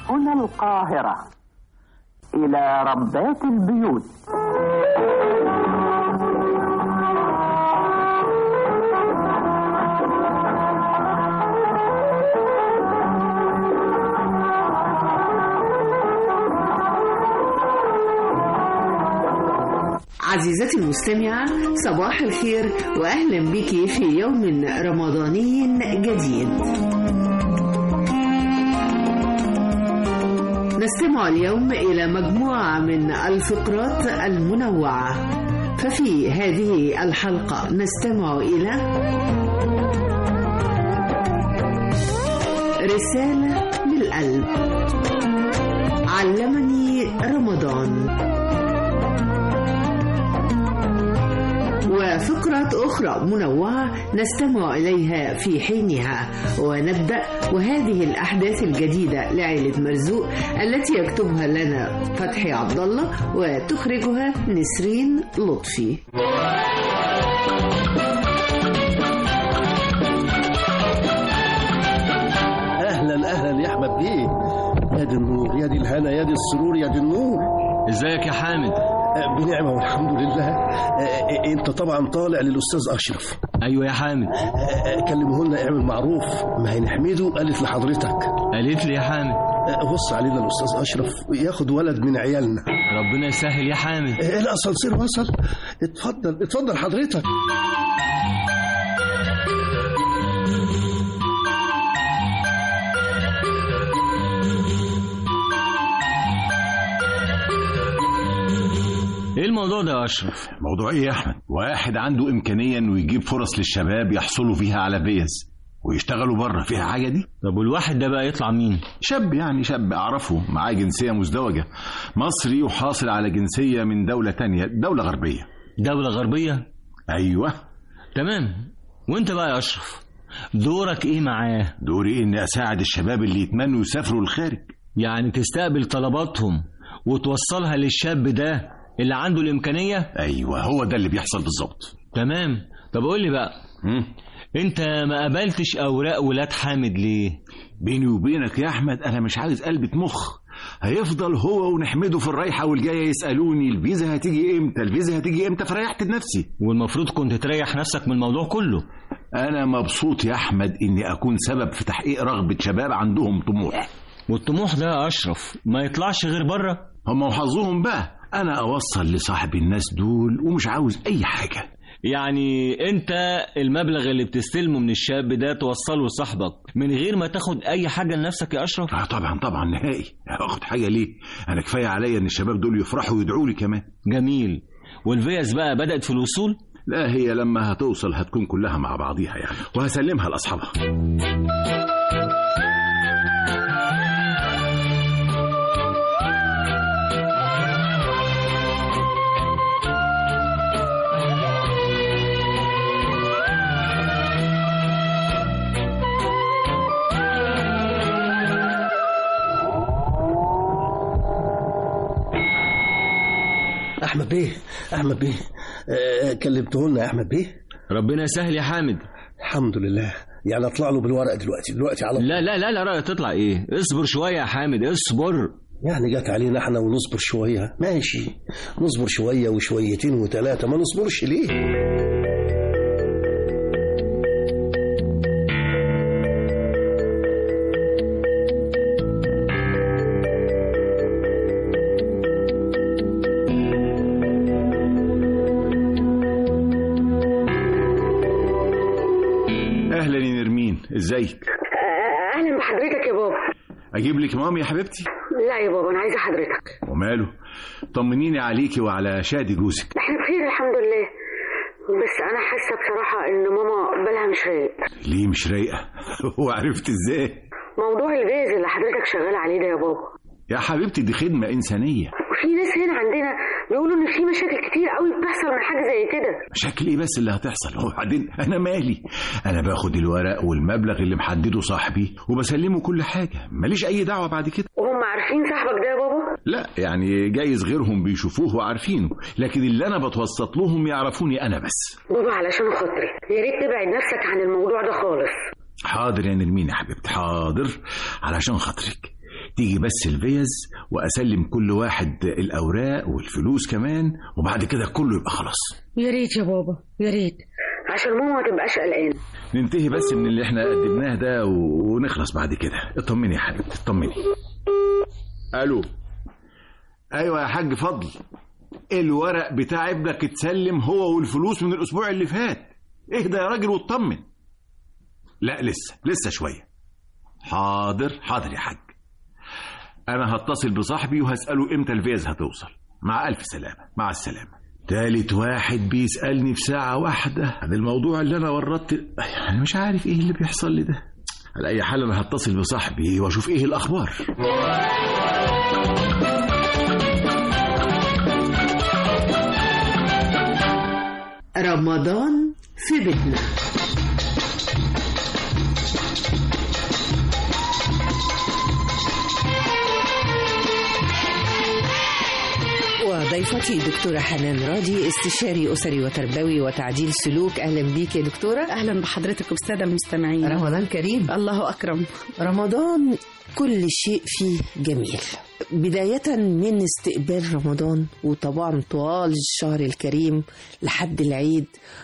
هنا القاهرة إلى ربات البيوت عزيزتي المستمعة صباح الخير وأهلا بك في يوم رمضاني جديد نستمع اليوم إلى مجموعة من الفقرات المنوعة ففي هذه الحلقة نستمع إلى رسالة للقلب علمني رمضان وفقرة أخرى منوعة نستمع إليها في حينها ونبدأ وهذه الأحداث الجديدة لعائلة مرزوق التي يكتبها لنا فتحي عبد الله وتخرجها نسرين لطفي اهلا اهلا يا احمد بيه يا دي النور يا دي الهنا يا دي السرور يا دي النور ازيك يا حامد آه، بنعمه والحمد لله آه، آه، انت طبعا طالع للاستاذ اشرف ايوه يا حامد آه، كلمه لنا اعمل معروف ما هي نحمده قالت لحضرتك قالت لي يا حامد آه، بص علينا الاستاذ اشرف ياخد ولد من عيالنا ربنا يسهل يا حامد آه، الاسانسير وصل اتفضل اتفضل حضرتك ايه الموضوع ده يا اشرف موضوع ايه يا احمد واحد عنده امكانيه انه يجيب فرص للشباب يحصلوا فيها على فيز ويشتغلوا بره فيها حاجه دي طب والواحد ده بقى يطلع مين شاب يعني شاب اعرفه معاه جنسيه مزدوجه مصري وحاصل على جنسيه من دوله تانية دوله غربيه دولة غربية ايوه تمام وانت بقى يا اشرف دورك ايه معاه دوري اني اساعد الشباب اللي يتمنوا يسافروا الخارج يعني تستقبل طلباتهم وتوصلها للشاب ده اللي عنده الامكانية ايوه هو ده اللي بيحصل بالظبط تمام طب قول لي بقى مم. انت ما قبلتش اوراق ولاد حامد ليه بيني وبينك يا احمد انا مش عايز قلبة مخ هيفضل هو ونحمده في الرايحه والجايه يسالوني الفيزا هتيجي امتى الفيزا هتيجي امتى فريحت نفسي والمفروض كنت تريح نفسك من الموضوع كله انا مبسوط يا احمد اني اكون سبب في تحقيق رغبه شباب عندهم طموح والطموح ده يا اشرف ما يطلعش غير بره هم وحظهم بقى انا اوصل لصاحب الناس دول ومش عاوز اي حاجه يعني انت المبلغ اللي بتستلمه من الشاب ده توصله لصاحبك من غير ما تاخد اي حاجه لنفسك يا اشرف اه طبعا طبعا نهائي هاخد حاجه ليه انا كفايه عليا ان الشباب دول يفرحوا ويدعوا لي كمان جميل والفيز بقى بدات في الوصول لا هي لما هتوصل هتكون كلها مع بعضيها يعني وهسلمها لاصحابها احمد بيه احمد بيه آه، كلمته لنا يا احمد بيه ربنا يسهل يا حامد الحمد لله يعني اطلع له بالورق دلوقتي دلوقتي على طول. لا لا لا لا رأي تطلع ايه اصبر شويه يا حامد اصبر يعني جت علينا احنا ونصبر شويه ماشي نصبر شويه وشويتين وثلاثه ما نصبرش ليه اهلا يا نرمين ازيك اهلا بحضرتك يا بابا اجيب لك مامي يا حبيبتي لا يا بابا انا عايزه حضرتك وماله طمنيني عليكي وعلى شادي جوزك احنا بخير الحمد لله بس انا حاسه بصراحه ان ماما بالها مش رايق ليه مش رايقه وعرفت ازاي موضوع الفيز اللي حضرتك شغال عليه ده يا بابا يا حبيبتي دي خدمه انسانيه وفي ناس هنا عندنا بيقولوا ان في مشاكل كتير قوي بتحصل من حاجه زي كده مشاكل ايه بس اللي هتحصل وبعدين انا مالي انا باخد الورق والمبلغ اللي محدده صاحبي وبسلمه كل حاجه ماليش اي دعوه بعد كده وهم عارفين صاحبك ده يا بابا لا يعني جايز غيرهم بيشوفوه وعارفينه لكن اللي انا بتوسط لهم يعرفوني انا بس بابا علشان خاطري يا ريت تبعد نفسك عن الموضوع ده خالص حاضر يا نرمين يا حبيبتي حاضر علشان خاطرك تيجي بس الفيز واسلم كل واحد الاوراق والفلوس كمان وبعد كده كله يبقى خلاص يا ريت يا بابا يا ريت عشان ماما ما تبقاش قلقانه ننتهي بس من اللي احنا قدمناه ده و- ونخلص بعد كده اطمني يا حبيبتي اطمني الو ايوه يا حاج فضل الورق بتاع ابنك اتسلم هو والفلوس من الاسبوع اللي فات اهدى يا راجل واطمن لا لسه لسه شويه حاضر حاضر يا حاج انا هتصل بصاحبي وهساله امتى الفيز هتوصل مع الف سلامه مع السلامه تالت واحد بيسالني في ساعه واحده عن الموضوع اللي انا ورطت انا مش عارف ايه اللي بيحصل لي ده على اي حال انا هتصل بصاحبي واشوف ايه الاخبار رمضان في بيتنا وضيفتي دكتورة حنان راضي استشاري أسري وتربوي وتعديل سلوك أهلا بيك يا دكتورة اهلا بحضرتك والساده المستمعين رمضان كريم الله اكرم رمضان كل شيء فيه جميل بداية من استقبال رمضان وطبعا طوال الشهر الكريم لحد العيد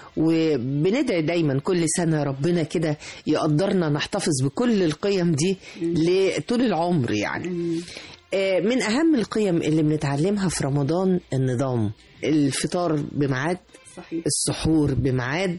وبندعي دايما كل سنة ربنا كده يقدرنا نحتفظ بكل القيم دي لطول العمر يعني آه، من أهم القيم اللي بنتعلمها في رمضان النظام الفطار بميعاد صحيح السحور بميعاد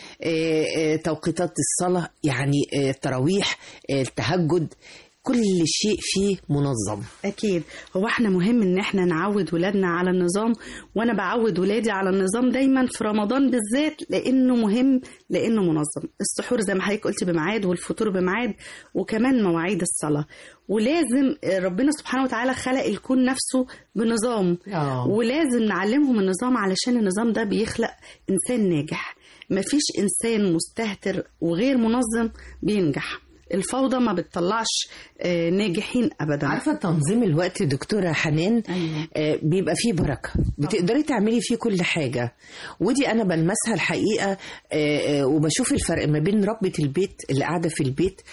آه، آه، توقيتات الصلاة يعني آه، التراويح آه، التهجد كل شيء فيه منظم اكيد هو احنا مهم ان احنا نعود ولادنا على النظام وانا بعود ولادي على النظام دايما في رمضان بالذات لانه مهم لانه منظم السحور زي ما حضرتك قلتي بميعاد والفطور بميعاد وكمان مواعيد الصلاه ولازم آه، ربنا سبحانه وتعالى خلق الكون نفسه بنظام آه. ولازم نعلمهم النظام علشان النظام ده بيخلق انسان ناجح مفيش انسان مستهتر وغير منظم بينجح الفوضى ما بتطلعش آه، ناجحين ابدا عارفة تنظيم الوقت دكتورة حنان أيوة. آه، بيبقى فيه بركة بتقدري تعملي فيه كل حاجة ودي أنا بلمسها الحقيقة آه، آه، وبشوف الفرق ما بين ربة البيت اللي قاعدة في البيت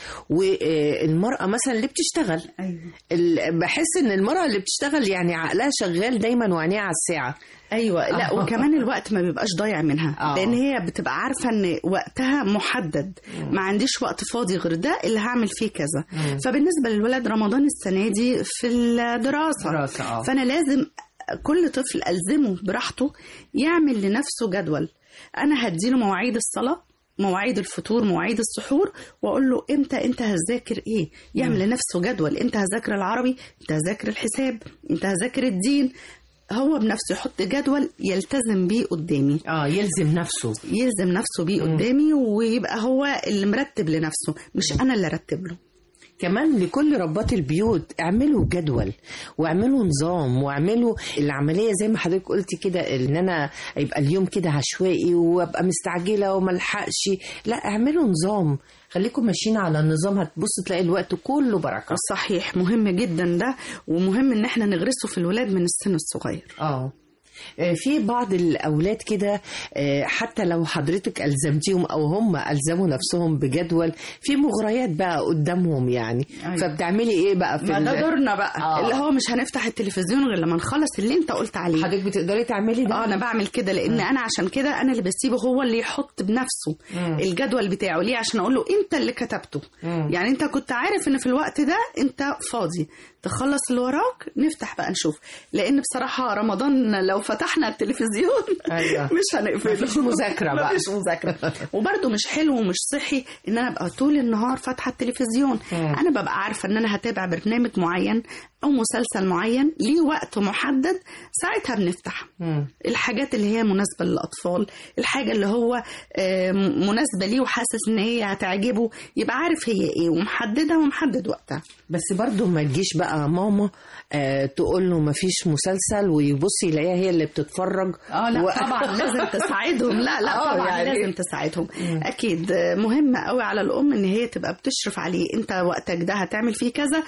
والمرأة مثلا اللي بتشتغل ايوه ال- بحس ان المرأة اللي بتشتغل يعني عقلها شغال دايما وعينيها على الساعة ايوه لا آه. وكمان الوقت ما بيبقاش ضايع منها آه. لان هي بتبقى عارفه ان وقتها محدد ما عنديش وقت فاضي غير ده اللي هعمل فيه كذا فبالنسبه للولاد رمضان السنه دي في الدراسه دراسة، آه. فانا لازم كل طفل الزمه براحته يعمل لنفسه جدول انا هديله مواعيد الصلاه مواعيد الفطور مواعيد السحور واقول له امتى انت هتذاكر ايه يعمل لنفسه جدول انت هذاكر العربي انت هذاكر الحساب انت هذاكر الدين هو بنفسه يحط جدول يلتزم بيه قدامي اه يلزم نفسه يلزم نفسه بيه قدامي ويبقى هو اللي مرتب لنفسه مش انا اللي ارتب له كمان لكل ربات البيوت اعملوا جدول واعملوا نظام واعملوا العمليه زي ما حضرتك قلتي كده ان انا يبقى اليوم كده عشوائي وابقى مستعجله وما الحقش لا اعملوا نظام خليكم ماشيين على النظام هتبص تلاقي الوقت كله بركه صحيح مهم جدا ده ومهم ان احنا نغرسه في الولاد من السن الصغير اه آه، في بعض الاولاد كده آه، حتى لو حضرتك الزمتيهم او هم الزموا نفسهم بجدول في مغريات بقى قدامهم يعني أيوة. فبتعملي ايه بقى في ما ده ال- دورنا بقى آه. اللي هو مش هنفتح التلفزيون غير لما نخلص اللي انت قلت عليه حضرتك بتقدري تعملي ده اه انا بعمل كده لان انا عشان كده انا اللي بسيبه هو اللي يحط بنفسه مم. الجدول بتاعه ليه عشان اقول له انت اللي كتبته مم. يعني انت كنت عارف ان في الوقت ده انت فاضي تخلص اللي وراك نفتح بقى نشوف لان بصراحه رمضان لو فتحنا التلفزيون أيوة. مش هنقفله مفيش مذاكرة بقى. مفيش مذاكره وبرده مش حلو ومش صحي ان انا ابقى طول النهار فاتحه التلفزيون مم. انا ببقى عارفه ان انا هتابع برنامج معين او مسلسل معين ليه وقت محدد ساعتها بنفتح مم. الحاجات اللي هي مناسبة للأطفال الحاجة اللي هو آه، مناسبة ليه وحاسس إن هي هتعجبه يبقى عارف هي إيه ومحددة ومحدد وقتها بس برضو ما تجيش بقى ماما آه تقول له ما فيش مسلسل ويبص يلاقيها هي اللي بتتفرج اه لا و- طبعا لازم تساعدهم لا لا آه، طبعا يعني. لازم تساعدهم اكيد آه، مهم قوي على الام ان هي تبقى بتشرف عليه انت وقتك ده هتعمل فيه كذا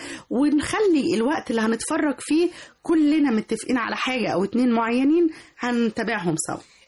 ونخلي الوقت اللي هنتفرج فيه كلنا متفقين على حاجه او اتنين معينين هنتابعهم سوا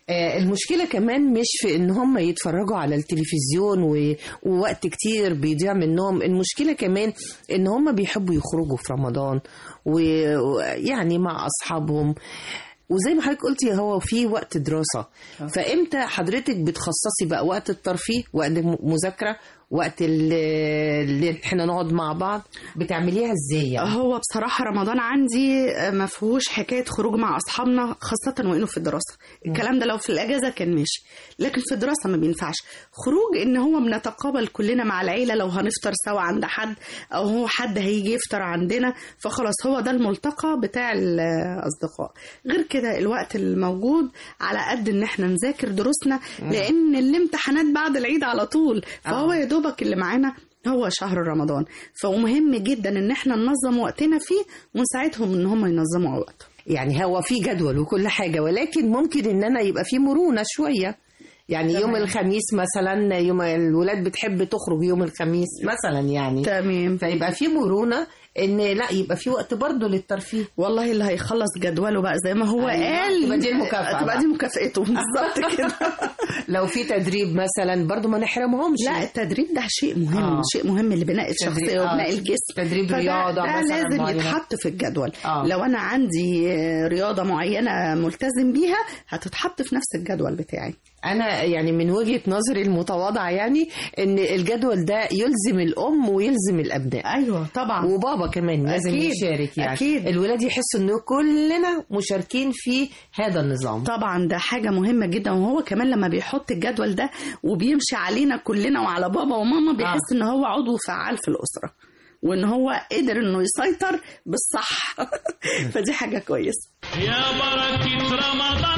آه، المشكلة كمان مش في ان هم يتفرجوا على التلفزيون و... ووقت كتير بيضيع منهم المشكلة كمان ان هم بيحبوا يخرجوا في رمضان و- ويعني مع اصحابهم وزي ما حضرتك قلتي هو في وقت دراسة فامتى حضرتك بتخصصي بقى وقت الترفيه وقت المذاكرة وقت ال- اللي احنا نقعد مع بعض بتعمليها ازاي يعني؟ هو بصراحة رمضان عندي ما فيهوش حكاية خروج مع أصحابنا خاصة وإنه في الدراسة الكلام ده لو في الأجازة كان ماشي لكن في الدراسة ما بينفعش خروج إن هو بنتقابل كلنا مع العيلة لو هنفطر سوا عند حد أو هو حد هيجي يفطر عندنا فخلاص هو ده الملتقى بتاع الأصدقاء غير كده الوقت الموجود على قد إن إحنا نذاكر دروسنا لأن الامتحانات بعد العيد على طول فهو يا دوبك اللي معانا هو شهر رمضان فمهم جدا ان احنا ننظم وقتنا فيه ونساعدهم ان هم ينظموا وقتهم يعني هو في جدول وكل حاجة ولكن ممكن ان انا يبقى في مرونة شوية يعني يوم الخميس مثلا يوم الولاد بتحب تخرج يوم الخميس مثلا يعني تمام فيبقى في مرونة ان لا يبقى في وقت برضه للترفيه والله اللي هيخلص جدوله بقى زي ما هو أيوة، قال تبقى دي المكافأة تبقى بقى. دي مكافئته بالظبط كده لو في تدريب مثلا برضه ما نحرمهمش لا التدريب ده شيء مهم آه. شيء مهم لبناء تدريب- الشخصيه آه. وبناء الجسم تدريب فده- رياضة ده مثلا لازم معينة. يتحط في الجدول آه. لو انا عندي آه، رياضه معينه ملتزم بيها هتتحط في نفس الجدول بتاعي انا يعني من وجهة نظري المتواضعة يعني ان الجدول ده يلزم الام ويلزم الابناء ايوه طبعا وبابا كمان لازم أكيد، يشارك يعني أكيد. الولاد يحسوا انه كلنا مشاركين في هذا النظام طبعا ده حاجة مهمة جدا وهو كمان لما بيحط الجدول ده وبيمشي علينا كلنا وعلى بابا وماما بيحس ان هو عضو فعال في الأسرة وان هو قدر انه يسيطر بالصح فدي حاجة كويسة يا بركة رمضان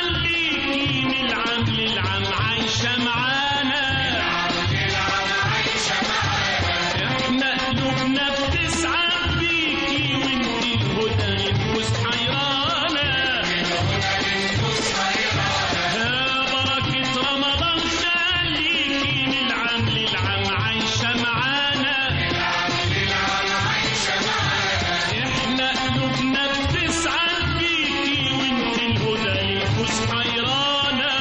خليكي من العام للعام عايشة معانا احنا قلوبنا بتسعد بيكي وانتي الهدى يفوز حيرانا يا بركة رمضان خليكي من العام للعام عايشة معانا احنا قلوبنا بتسعد بيكي وانت الهدى يفوز حيرانا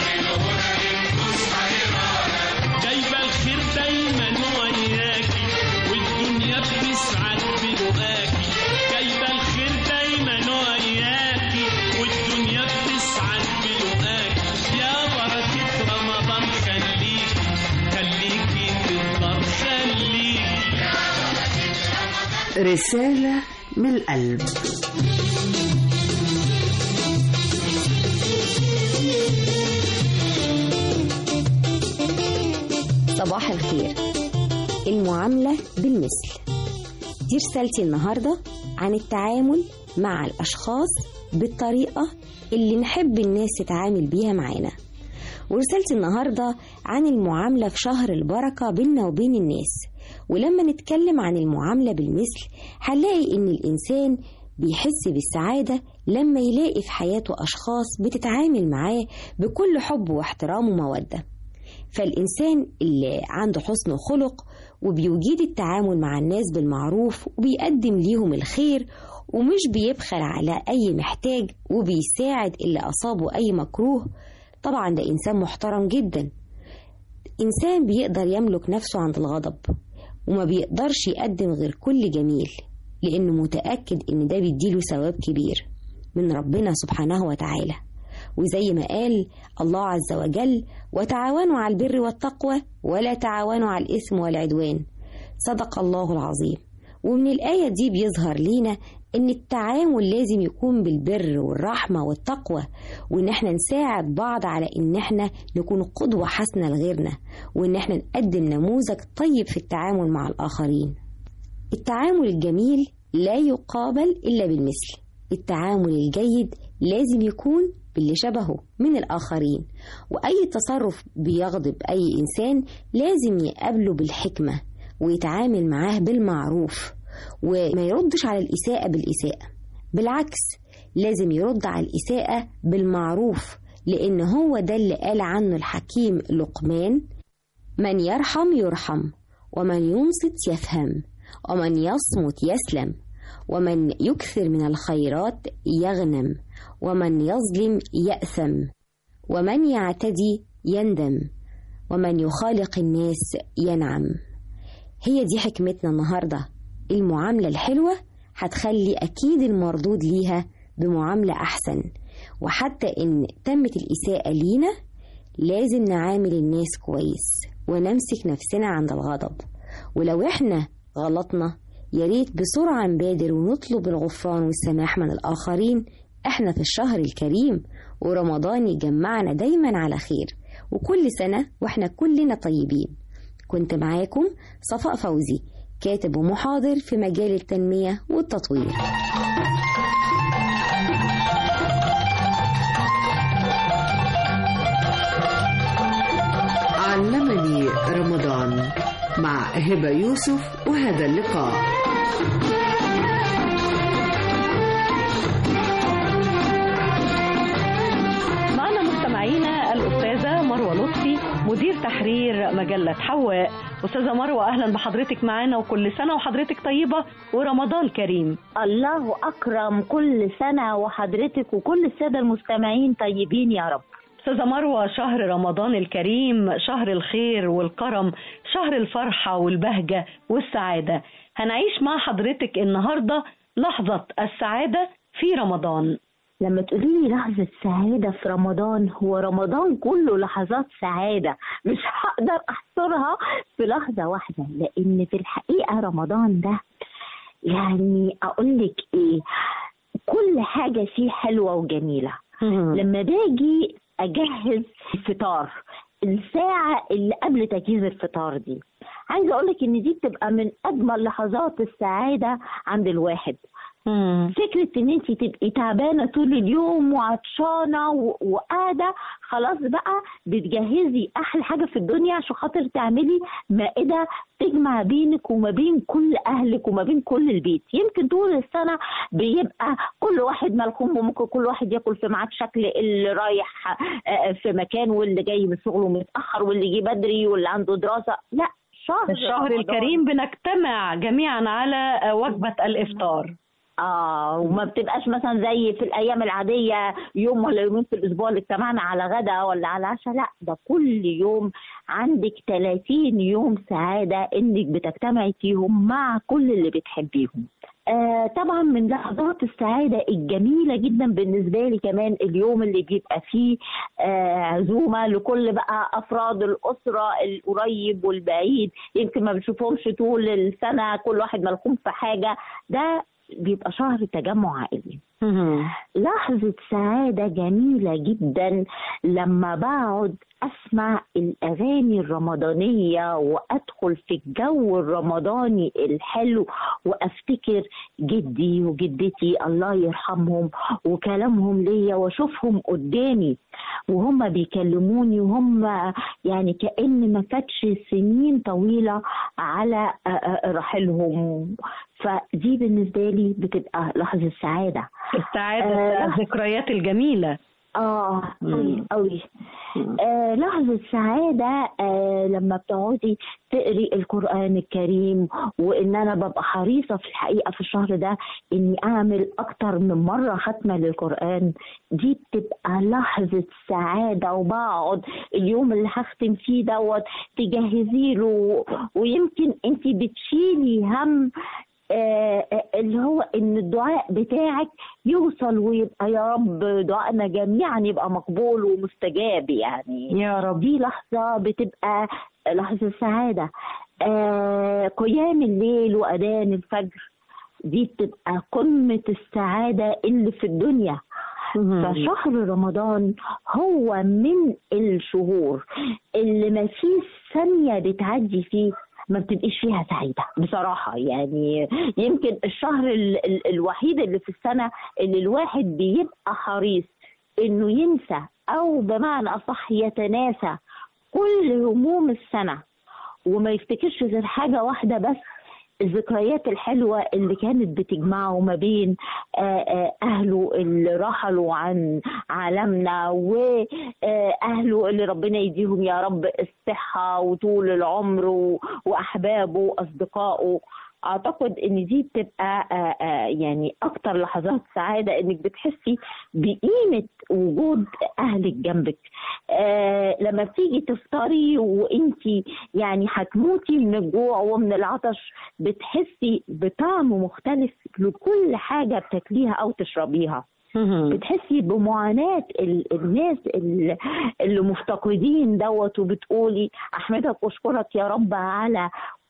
جايبه الخير دايما وياكي والدنيا بتسعد بلقاكي جايبه الخير دايما وياكي والدنيا بتسعد بلقاكي يا بركه رمضان خليكي خليكي تفضل خليكي رسالة من القلب صباح الخير المعاملة بالمثل دي رسالتي النهاردة عن التعامل مع الأشخاص بالطريقة اللي نحب الناس تتعامل بيها معانا ورسالتي النهاردة عن المعاملة في شهر البركة بيننا وبين الناس ولما نتكلم عن المعاملة بالمثل هنلاقي إن الإنسان بيحس بالسعادة لما يلاقي في حياته أشخاص بتتعامل معاه بكل حب واحترام ومودة فالإنسان اللي عنده حسن خلق وبيجيد التعامل مع الناس بالمعروف وبيقدم ليهم الخير ومش بيبخل على أي محتاج وبيساعد اللي أصابه أي مكروه طبعا ده إنسان محترم جدا إنسان بيقدر يملك نفسه عند الغضب وما بيقدرش يقدم غير كل جميل لأنه متأكد إن ده بيديله ثواب كبير من ربنا سبحانه وتعالى وزي ما قال الله عز وجل وتعاونوا على البر والتقوى ولا تعاونوا على الإثم والعدوان صدق الله العظيم ومن الآية دي بيظهر لينا إن التعامل لازم يكون بالبر والرحمة والتقوى وإن احنا نساعد بعض على إن احنا نكون قدوة حسنة لغيرنا وإن احنا نقدم نموذج طيب في التعامل مع الآخرين التعامل الجميل لا يقابل إلا بالمثل التعامل الجيد لازم يكون باللي شبهه من الآخرين وأي تصرف بيغضب أي إنسان لازم يقابله بالحكمة ويتعامل معاه بالمعروف وما يردش على الإساءة بالإساءة بالعكس لازم يرد على الإساءة بالمعروف لأن هو ده اللي قال عنه الحكيم لقمان من يرحم يرحم ومن ينصت يفهم ومن يصمت يسلم ومن يكثر من الخيرات يغنم ومن يظلم يأثم ومن يعتدي يندم ومن يخالق الناس ينعم هي دي حكمتنا النهاردة المعاملة الحلوة هتخلي أكيد المردود ليها بمعاملة أحسن وحتى إن تمت الإساءة لينا لازم نعامل الناس كويس ونمسك نفسنا عند الغضب ولو إحنا غلطنا ياريت بسرعة نبادر ونطلب الغفران والسماح من الآخرين إحنا في الشهر الكريم ورمضان يجمعنا دايما على خير وكل سنة وإحنا كلنا طيبين كنت معاكم صفاء فوزي كاتب ومحاضر في مجال التنمية والتطوير علمني رمضان مع هبة يوسف وهذا اللقاء معنا مستمعينا الأستاذة مروة لطفي مدير تحرير مجلة حواء أستاذة مروة أهلا بحضرتك معانا وكل سنة وحضرتك طيبة ورمضان كريم الله أكرم كل سنة وحضرتك وكل السادة المستمعين طيبين يا رب أستاذة مروة شهر رمضان الكريم شهر الخير والكرم شهر الفرحة والبهجة والسعادة هنعيش مع حضرتك النهاردة لحظة السعادة في رمضان لما تقولي لي لحظة سعادة في رمضان هو رمضان كله لحظات سعادة مش هقدر أحصرها في لحظة واحدة لأن في الحقيقة رمضان ده يعني أقول لك إيه كل حاجة فيه حلوة وجميلة لما باجي أجهز الفطار الساعة اللي قبل تجهيز الفطار دي عايزة أقولك إن دي بتبقى من أجمل لحظات السعادة عند الواحد فكرة ان انت تبقي تعبانة طول اليوم وعطشانة و- وقاعدة خلاص بقى بتجهزي احلى حاجة في الدنيا عشان خاطر تعملي مائدة تجمع بينك وما بين كل اهلك وما بين كل البيت يمكن طول السنة بيبقى كل واحد ملخوم وممكن كل واحد ياكل في ميعاد شكل اللي رايح آه، في مكان واللي جاي من شغله متأخر واللي جه بدري واللي عنده دراسة لا شهر الشهر رمضان. الكريم بنجتمع جميعا على وجبة الإفطار اه وما بتبقاش مثلا زي في الايام العاديه يوم ولا يومين في الاسبوع اللي اجتمعنا على غدا ولا على عشاء لا ده كل يوم عندك 30 يوم سعاده انك بتجتمعي فيهم مع كل اللي بتحبيهم آه طبعا من لحظات السعاده الجميله جدا بالنسبه لي كمان اليوم اللي بيبقى فيه آه عزومه لكل بقى افراد الاسره القريب والبعيد يمكن ما بنشوفهمش طول السنه كل واحد ملخوم في حاجه ده بيبقى شهر تجمع عائلي لحظة سعادة جميلة جدا لما بقعد أسمع الأغاني الرمضانية وأدخل في الجو الرمضاني الحلو وأفتكر جدي وجدتي الله يرحمهم وكلامهم ليا وأشوفهم قدامي وهم بيكلموني وهم يعني كأن ما فاتش سنين طويلة على آه، آه، رحيلهم فدي بالنسبة لي بتبقى لحظة سعادة السعادة آه، الذكريات الجميلة اه قوي قوي آه لحظة سعادة آه لما بتقعدي تقري القرآن الكريم وإن أنا ببقى حريصة في الحقيقة في الشهر ده إني أعمل أكتر من مرة ختمة للقرآن دي بتبقى لحظة سعادة وبقعد اليوم اللي هختم فيه دوت تجهزي له ويمكن أنت بتشيلي هم آه، آه، اللي هو ان الدعاء بتاعك يوصل ويبقى يا رب دعائنا جميعا يبقى مقبول ومستجاب يعني يا رب دي لحظة بتبقى لحظة سعادة آه قيام الليل وأذان الفجر دي بتبقى قمة السعادة اللي في الدنيا فشهر رمضان هو من الشهور اللي ما فيش ثانية بتعدي فيه ما بتبقيش فيها سعيدة بصراحة يعني يمكن الشهر ال ال الوحيد اللي في السنة اللي الواحد بيبقى حريص انه ينسى او بمعنى اصح يتناسى كل هموم السنة وما يفتكرش غير حاجة واحدة بس الذكريات الحلوة اللي كانت بتجمعه ما بين آه، آه، أهله اللي رحلوا عن عالمنا وأهله اللي ربنا يديهم يا رب الصحة وطول العمر و- وأحبابه وأصدقائه اعتقد ان دي بتبقى آه، آه، يعني اكتر لحظات سعاده انك بتحسي بقيمه وجود اهلك جنبك آه، لما بتيجي تفطري وانتي يعني هتموتي من الجوع ومن العطش بتحسي بطعم مختلف لكل حاجه بتاكليها او تشربيها بتحسي بمعاناة ال- الناس ال- اللي مفتقدين دوت وبتقولي أحمدك وأشكرك يا رب على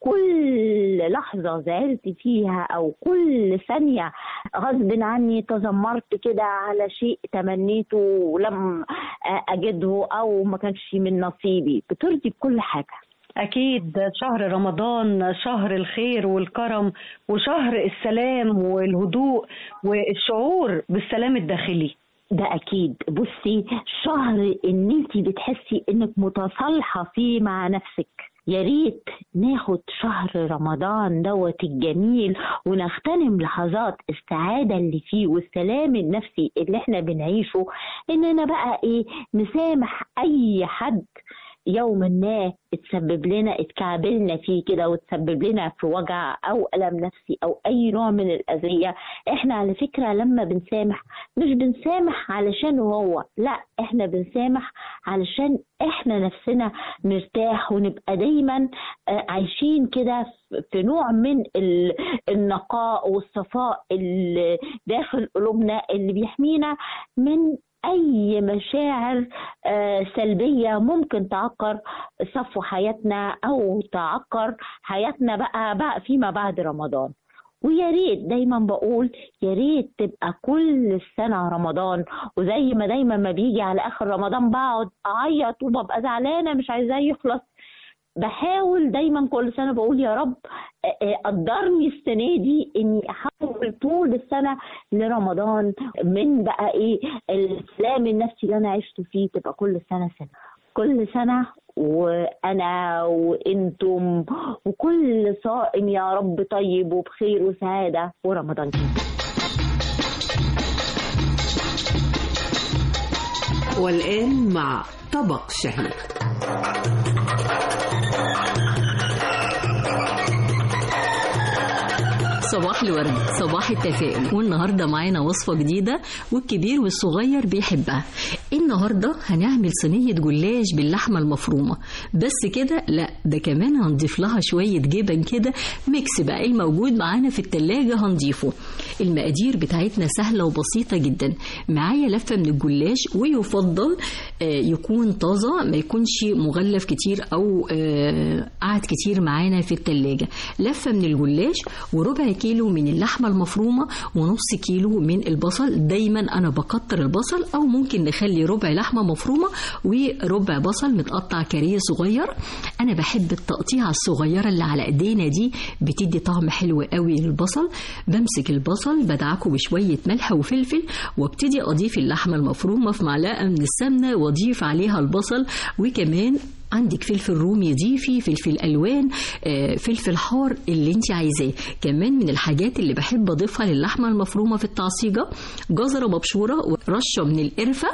كل لحظة زعلت فيها أو كل ثانية غصب عني تذمرت كده على شيء تمنيته ولم أجده أو ما كانش من نصيبي بترضي بكل حاجة أكيد شهر رمضان شهر الخير والكرم وشهر السلام والهدوء والشعور بالسلام الداخلي ده اكيد بصي شهر ان انت بتحسي انك متصالحه فيه مع نفسك يا ريت ناخد شهر رمضان دوت الجميل ونغتنم لحظات السعادة اللي فيه والسلام النفسي اللي احنا بنعيشه اننا بقى ايه نسامح اي حد يوما ما اتسبب لنا اتكعبلنا فيه كده وتسبب لنا في وجع او الم نفسي او اي نوع من الاذيه احنا على فكره لما بنسامح مش بنسامح علشان هو لا احنا بنسامح علشان احنا نفسنا نرتاح ونبقى دايما آه، عايشين كده في نوع من ال- النقاء والصفاء اللي داخل قلوبنا اللي بيحمينا من اي مشاعر آه، سلبيه ممكن تعكر صفو حياتنا او تعكر حياتنا بقى بقى فيما بعد رمضان ويا ريت دايما بقول يا ريت تبقى كل سنه رمضان وزي ما دايما ما بيجي على اخر رمضان بقعد اعيط وببقى زعلانه مش عايزاه يخلص بحاول دايما كل سنه بقول يا رب آه، آه، قدرني السنه دي اني احاول طول السنه لرمضان من بقى ايه السلام النفسي اللي انا عشته فيه تبقى كل سنه سنه كل سنه وانا وانتم وكل صائم يا رب طيب وبخير وسعاده ورمضان كريم والآن مع طبق شهي صباح الورد صباح التفاؤل والنهارده معانا وصفه جديده والكبير والصغير بيحبها النهارده هنعمل صينيه جلاش باللحمه المفرومه بس كده لا ده كمان هنضيف لها شويه جبن كده ميكس بقى الموجود معانا في التلاجة هنضيفه المقادير بتاعتنا سهله وبسيطه جدا معايا لفه من الجلاش ويفضل آه، يكون طازه ما يكونش مغلف كتير او آه، قعد كتير معانا في التلاجة لفه من الجلاش وربع كيلو من اللحمه المفرومه ونص كيلو من البصل دايما انا بكتر البصل او ممكن نخلي ربع لحمه مفرومه وربع بصل متقطع كاريه صغير انا بحب التقطيعه الصغيره اللي على ايدينا دي بتدي طعم حلو قوي للبصل بمسك البصل بدعكه بشويه ملح وفلفل وابتدي اضيف اللحمه المفرومه في معلقه من السمنه واضيف عليها البصل وكمان عندك فلفل رومي ضيفي فلفل الوان آه، فلفل حار اللي انت عايزاه كمان من الحاجات اللي بحب اضيفها للحمه المفرومه في التعصيجه جزره مبشوره ورشه من القرفه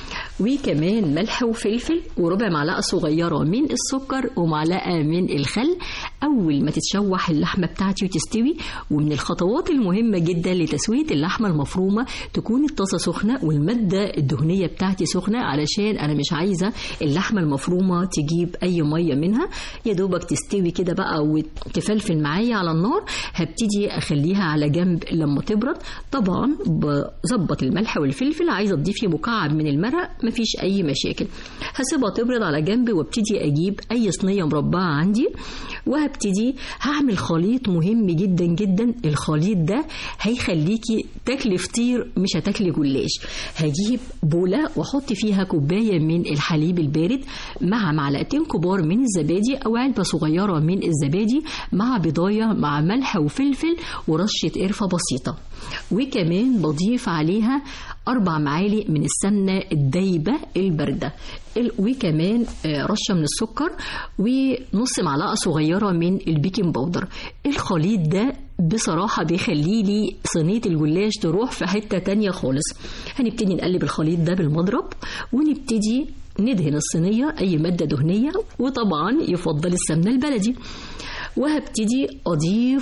وكمان ملح وفلفل وربع معلقه صغيره من السكر ومعلقه من الخل اول ما تتشوح اللحمه بتاعتي وتستوي ومن الخطوات المهمه جدا لتسويه اللحمه المفرومه تكون الطاسه سخنه والماده الدهنيه بتاعتي سخنه علشان انا مش عايزه اللحمه المفرومه تجيب اي ميه منها يا دوبك تستوي كده بقى وتفلفل معايا على النار هبتدي اخليها على جنب لما تبرد طبعا بظبط الملح والفلفل عايزه تضيفي مكعب من المرق مفيش اي مشاكل هسيبها تبرد على جنب وابتدي اجيب اي صينيه مربعه عندي وهبتدي هعمل خليط مهم جدا جدا الخليط ده هيخليكي تاكلي فطير مش هتاكلي جلاش هجيب بوله واحط فيها كوبايه من الحليب البارد مع معلقتين كبار من الزبادي او علبه صغيره من الزبادي مع بضايه مع ملح وفلفل ورشه قرفه بسيطه وكمان بضيف عليها أربع معالق من السمنة الدايبة الباردة ال- وكمان آه، رشة من السكر ونص معلقة صغيرة من البيكنج باودر الخليط ده بصراحة بيخلي لي صينية الجلاش تروح في حتة تانية خالص هنبتدي نقلب الخليط ده بالمضرب ونبتدي ندهن الصينية أي مادة دهنية وطبعا يفضل السمنة البلدي وهبتدي أضيف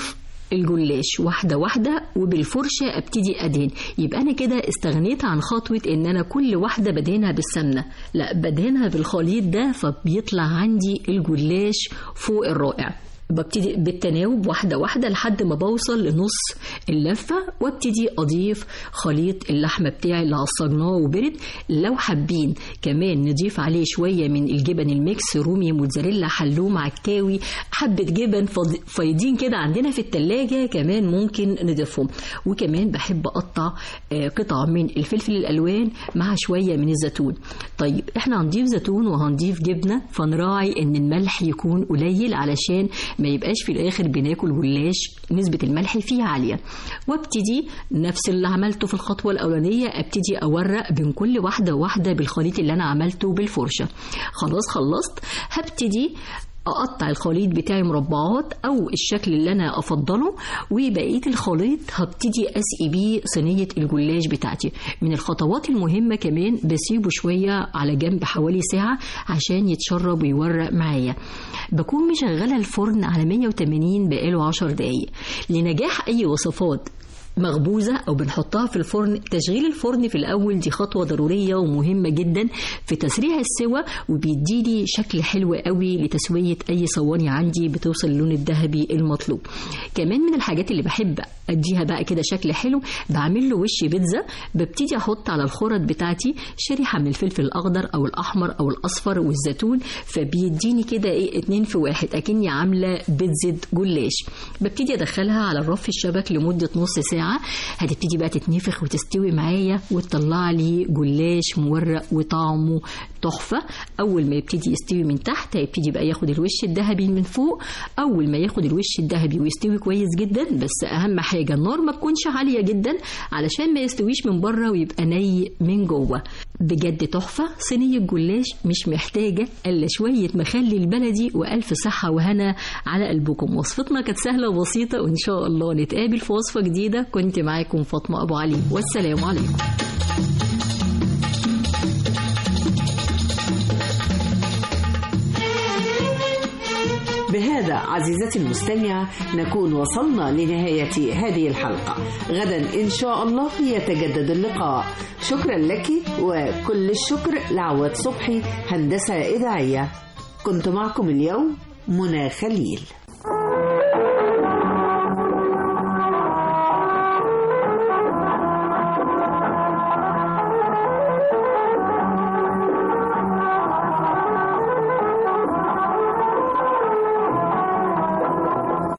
الجلاش واحدة واحدة وبالفرشة ابتدي ادهن يبقى انا كده استغنيت عن خطوة ان انا كل واحدة بدهنها بالسمنة لا بدهنها بالخليط ده فبيطلع عندي الجلاش فوق الرائع ببتدي بالتناوب واحدة واحدة لحد ما بوصل لنص اللفة وابتدي أضيف خليط اللحمة بتاعي اللي عصجناه وبرد لو حابين كمان نضيف عليه شوية من الجبن الميكس رومي موتزاريلا حلوم عكاوي حبة جبن فض- فايضين كده عندنا في التلاجة كمان ممكن نضيفهم وكمان بحب أقطع آه، قطع من الفلفل الألوان مع شوية من الزيتون طيب احنا هنضيف زيتون وهنضيف جبنة فنراعي ان الملح يكون قليل علشان ما يبقاش في الاخر بناكل جلاش نسبة الملح فيه عالية وابتدي نفس اللي عملته في الخطوة الأولانية ابتدي أورق بين كل واحدة وواحدة بالخليط اللي أنا عملته بالفرشة خلاص خلصت هبتدي اقطع الخليط بتاعي مربعات او الشكل اللي انا افضله وبقيه الخليط هبتدي اسقي بيه صينيه الجلاش بتاعتي من الخطوات المهمه كمان بسيبه شويه على جنب حوالي ساعه عشان يتشرب ويورق معايا بكون مشغله الفرن على 180 بقاله 10 دقايق لنجاح اي وصفات مخبوزة أو بنحطها في الفرن تشغيل الفرن في الأول دي خطوة ضرورية ومهمة جدا في تسريع السوى وبيديلي شكل حلو قوي لتسوية أي صواني عندي بتوصل اللون الذهبي المطلوب كمان من الحاجات اللي بحب أديها بقى كده شكل حلو بعمل له وش بيتزا ببتدي أحط على الخرط بتاعتي شريحة من الفلفل الأخضر أو الأحمر أو الأصفر والزيتون فبيديني كده إيه اتنين في واحد أكني عاملة بيتزا جلاش ببتدي أدخلها على الرف الشبك لمدة نص ساعة هتبتدي بقى تتنفخ وتستوي معايا وتطلع لي جلاش مورق وطعمه تحفة أول ما يبتدي يستوي من تحت هيبتدي بقى ياخد الوش الذهبي من فوق أول ما ياخد الوش الذهبي ويستوي كويس جدا بس أهم حاجة النار ما تكونش عالية جدا علشان ما يستويش من بره ويبقى ني من جوه بجد تحفة صينية جلاش مش محتاجة إلا شوية مخلي البلدي وألف صحة وهنا على قلبكم وصفتنا كانت سهلة وبسيطة وإن شاء الله نتقابل في وصفة جديدة كنت معاكم فاطمة أبو علي والسلام عليكم بهذا عزيزتي المستمعة نكون وصلنا لنهاية هذه الحلقة غدا إن شاء الله يتجدد اللقاء شكرا لك وكل الشكر لعواد صبحي هندسة إذاعية كنت معكم اليوم منى خليل